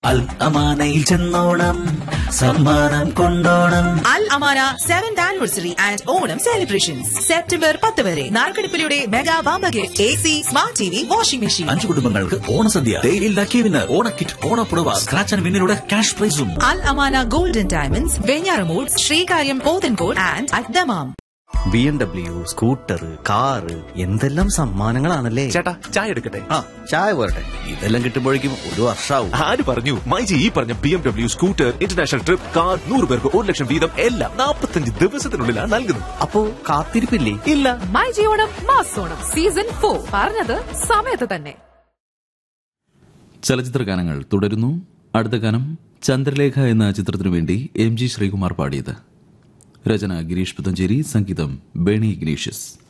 അൽ അമാനയിൽ ചെന്നോണം സമ്മാനം കൊണ്ടോണം Al Amana seventh anniversary and Onam celebrations September പത്ത് വരെ നാൽക്കടിപ്പിലൂടെ മെഗാ വാമ്പ gift A C smart T V washing machine അഞ്ചു കുടുംബങ്ങൾക്ക് ഓണസദ്യ തേയിലിൽ ലക്കി വിന്നർ ഓണക്കിറ്റ് ഓണപ്പുടവ സ്ക്രാച്ച് ആൻഡ് വിന്നിലൂടെ ക്യാഷ് പ്രൈസും Al Amana golden diamonds Venjaramoodu Sreekaryam Pothencode and അദ്ദമാം B M W scooter car എന്തെല്ലാം സമ്മാനങ്ങളാണല്ലേ ചേട്ടാ ചായ എടുക്കട്ടെ ആ ചായ പോരട്ടെ ഇതെല്ലാം കിട്ടുമ്പോഴേക്കും ഒരു വർഷാവും ആര് പറഞ്ഞു മൈജി ഈ പറഞ്ഞ B M W scooter international trip car നൂറ് പേർക്ക് ഒരു ലക്ഷം വീതം എല്ലാം നാൽപ്പത്തഞ്ച് ദിവസത്തിനുള്ളിലാണ് നൽകുന്നത് അപ്പോ കാത്തിരിപ്പില്ലേ ഇല്ല മൈജി ഓണം മാസോണം സീസൺ ഫോർ പറഞ്ഞത് സമയത്ത് തന്നെ ചലച്ചിത്ര ഗാനങ്ങൾ തുടരുന്നു അടുത്ത ഗാനം ചന്ദ്രലേഖ എന്ന ചിത്രത്തിനു വേണ്ടി എം ജി ശ്രീകുമാർ പാടിയത് രചന ഗിരീഷ് പുത്തഞ്ചേരി സംഗീതം ബേണി ഇഗ്നീഷ്യസ്